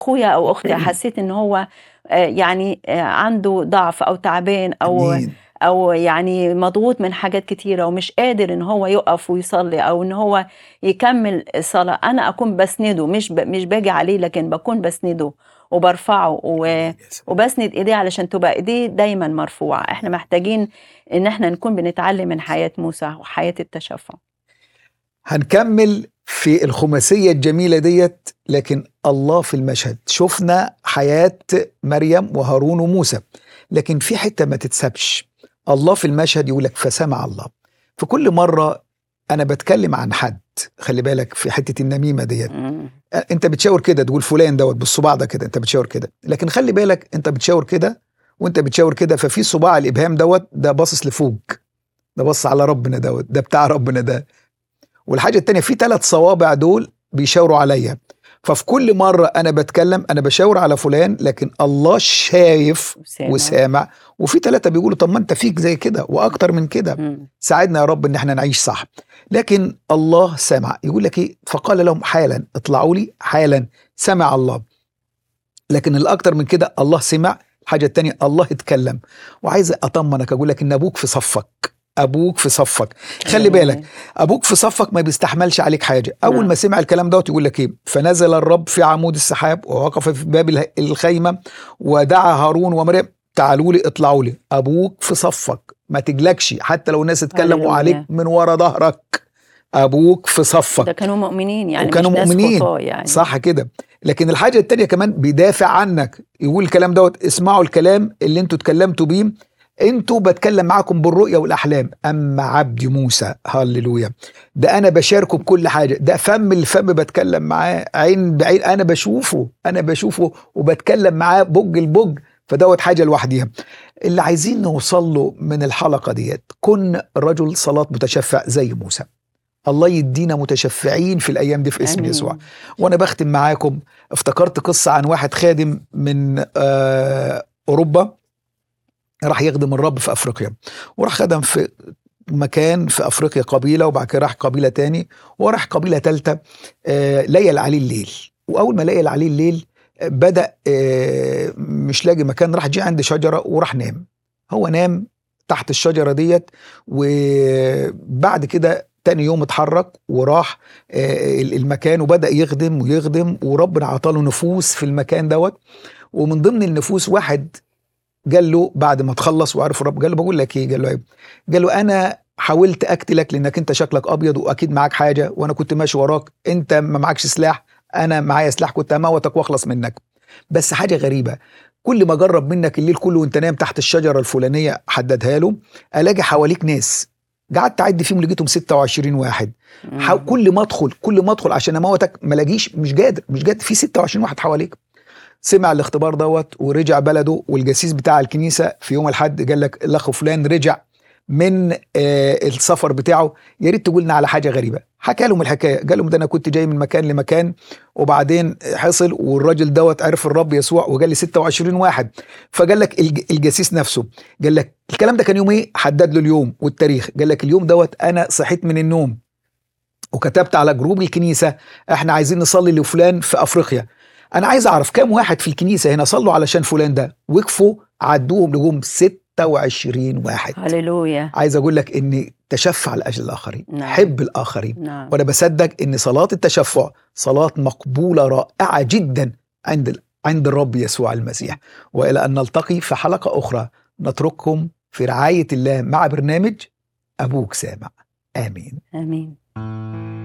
اخويا او اختي حسيت ان هو آه، يعني آه، عنده ضعف او تعبان او امين او يعني مضغوط من حاجات كتيره ومش قادر ان هو يقف ويصلي او ان هو يكمل الصلاه انا اكون بسنده مش ب... مش باجي عليه لكن بكون بسنده وبرفعه و... يا سلام. وبسند ايديه علشان تبقى ايديه دايما مرفوعه احنا محتاجين ان احنا نكون بنتعلم من حياه موسى وحياه التشفع هنكمل في الخماسية الجميلة ديت لكن الله في المشهد شفنا حياة مريم وهارون وموسى لكن في حتة ما تتسابش الله في المشهد يقول لك فسمع الله في كل مرة أنا بتكلم عن حد خلي بالك في حتة النميمة ديت مم. انت بتشاور كده تقول فلان دوت بالصباع ده كده انت بتشاور كده لكن خلي بالك انت بتشاور كده وانت بتشاور كده ففي صباع الابهام دوت ده باصص لفوق ده بص على ربنا دوت ده بتاع ربنا ده والحاجه التانية في ثلاث صوابع دول بيشاوروا عليا ففي كل مره انا بتكلم انا بشاور على فلان لكن الله شايف وسامع. وسامع وفي ثلاثه بيقولوا طب ما انت فيك زي كده واكتر من كده مم. ساعدنا يا رب ان احنا نعيش صح لكن الله سمع يقول لك ايه فقال لهم حالا اطلعوا لي حالا سمع الله لكن الاكتر من كده الله سمع الحاجه التانية الله اتكلم وعايز اطمنك اقول لك ان ابوك في صفك ابوك في صفك خلي بالك ابوك في صفك ما بيستحملش عليك حاجه اول نعم. ما سمع الكلام دوت يقول لك ايه فنزل الرب في عمود السحاب ووقف في باب اله- الخيمه ودعا هارون ومريم تعالوا لي اطلعوا لي ابوك في صفك ما تجلكش حتى لو الناس اتكلموا هللويا. عليك من ورا ظهرك ابوك في ده صفك كانوا مؤمنين يعني وكانوا مش ناس مؤمنين. خطاة يعني صح كده لكن الحاجه التانية كمان بيدافع عنك يقول الكلام دوت اسمعوا الكلام اللي انتوا اتكلمتوا بيه انتوا بتكلم معاكم بالرؤيا والاحلام اما عبدي موسى هللويا ده انا بشاركه بكل حاجه ده فم الفم بتكلم معاه عين بعين انا بشوفه انا بشوفه وبتكلم معاه بج البج فدوت حاجه لوحديها اللي عايزين نوصل له من الحلقه ديت كن رجل صلاه متشفع زي موسى الله يدينا متشفعين في الايام دي في اسم آمين. يسوع وانا بختم معاكم افتكرت قصه عن واحد خادم من آه اوروبا راح يخدم الرب في افريقيا وراح خدم في مكان في افريقيا قبيله وبعد كده راح قبيله تاني وراح قبيله تالته آه ليل عليه الليل واول ما ليل عليه الليل آه، بدا آه مش لاقي مكان راح جه عند شجره وراح نام هو نام تحت الشجره ديت وبعد كده تاني يوم اتحرك وراح آه، المكان وبدا يخدم ويخدم وربنا عطاله نفوس في المكان دوت ومن ضمن النفوس واحد قال له بعد ما تخلص وعرف الرب قال له بقول لك ايه قال له ايه قال له انا حاولت اقتلك لانك انت شكلك ابيض واكيد معاك حاجه وانا كنت ماشي وراك انت ما معكش سلاح انا معايا سلاح كنت اموتك واخلص منك بس حاجه غريبه كل ما اجرب منك الليل كله وانت نايم تحت الشجره الفلانيه حددها له الاقي حواليك ناس قعدت اعد فيهم لقيتهم 26 واحد مم. حاو- كل ما ادخل كل ما ادخل عشان اموتك ما لاقيش مش قادر مش قادر في 26 واحد حواليك سمع الاختبار دوت ورجع بلده والجسيس بتاع الكنيسه في يوم الاحد قال لك الاخ فلان رجع من آه السفر بتاعه يا ريت تقول لنا على حاجه غريبه حكى لهم الحكايه قال لهم ده انا كنت جاي من مكان لمكان وبعدين حصل والراجل دوت عرف الرب يسوع وقال لي 26 واحد فقال لك الج- الجسيس نفسه قال لك الكلام ده كان يوم ايه حدد له اليوم والتاريخ قال لك اليوم دوت انا صحيت من النوم وكتبت على جروب الكنيسه احنا عايزين نصلي لفلان في افريقيا انا عايز اعرف كام واحد في الكنيسه هنا صلوا علشان فلان ده وقفوا عدوهم لجوم 26 واحد هللويا عايز اقول لك اني تشفع لاجل الاخرين نعم. حب الاخرين نعم وانا بصدق ان صلاه التشفع صلاه مقبوله رائعه جدا عند ال- عند الرب يسوع المسيح والى ان نلتقي في حلقه اخرى نترككم في رعايه الله مع برنامج ابوك سامع امين امين